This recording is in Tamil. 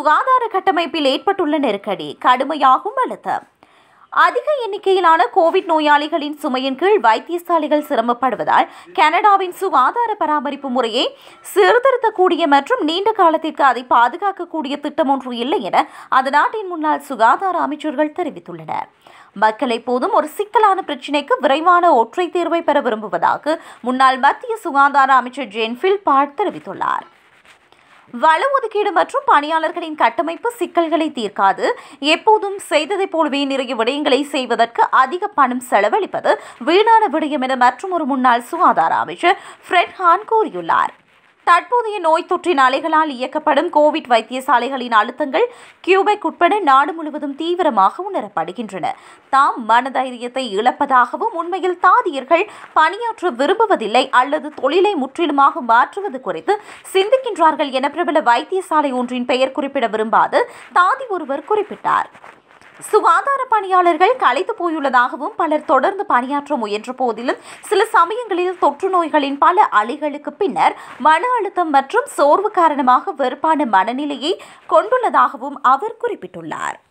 சுகாதார கட்டமைப்பில் ஏற்பட்டுள்ள நெருக்கடி கடுமையாகும் அழுத்தம் அதிக எண்ணிக்கையிலான கோவிட் நோயாளிகளின் சுமையின் கீழ் வைத்தியசாலைகள் சிரமப்படுவதால் கனடாவின் சுகாதார பராமரிப்பு முறையை சீர்திருத்தக்கூடிய மற்றும் நீண்ட காலத்திற்கு அதை பாதுகாக்கக்கூடிய திட்டம் ஒன்று இல்லை என அந்த நாட்டின் முன்னாள் சுகாதார அமைச்சர்கள் தெரிவித்துள்ளனர் மக்கள் எப்போதும் ஒரு சிக்கலான பிரச்சினைக்கு விரைவான ஒற்றை தீர்வை பெற விரும்புவதாக முன்னாள் மத்திய சுகாதார அமைச்சர் ஜேன் ஃபில்பாட் தெரிவித்துள்ளார் வள ஒதுக்கீடு மற்றும் பணியாளர்களின் கட்டமைப்பு சிக்கல்களை தீர்க்காது எப்போதும் செய்ததைப் போலவே நிறைய விடயங்களை செய்வதற்கு அதிக பணம் செலவழிப்பது வீணான விடயம் என மற்றொரு முன்னாள் சுகாதார அமைச்சர் ஃப்ரெட் ஹான் கூறியுள்ளார் தற்போதைய நோய் தொற்றின் அலைகளால் இயக்கப்படும் கோவிட் வைத்தியசாலைகளின் அழுத்தங்கள் கியூபெக் உட்பட நாடு முழுவதும் தீவிரமாக உணரப்படுகின்றன தாம் மனதைரியத்தை இழப்பதாகவும் உண்மையில் தாதியர்கள் பணியாற்ற விரும்புவதில்லை அல்லது தொழிலை முற்றிலுமாக மாற்றுவது குறித்து சிந்திக்கின்றார்கள் என பிரபல வைத்தியசாலை ஒன்றின் பெயர் குறிப்பிட விரும்பாது தாதி ஒருவர் குறிப்பிட்டார் சுகாதார பணியாளர்கள் களைத்து போயுள்ளதாகவும் பலர் தொடர்ந்து பணியாற்ற முயன்ற போதிலும் சில சமயங்களில் தொற்று நோய்களின் பல அலைகளுக்கு பின்னர் மன அழுத்தம் மற்றும் சோர்வு காரணமாக வெறுப்பான மனநிலையை கொண்டுள்ளதாகவும் அவர் குறிப்பிட்டுள்ளார்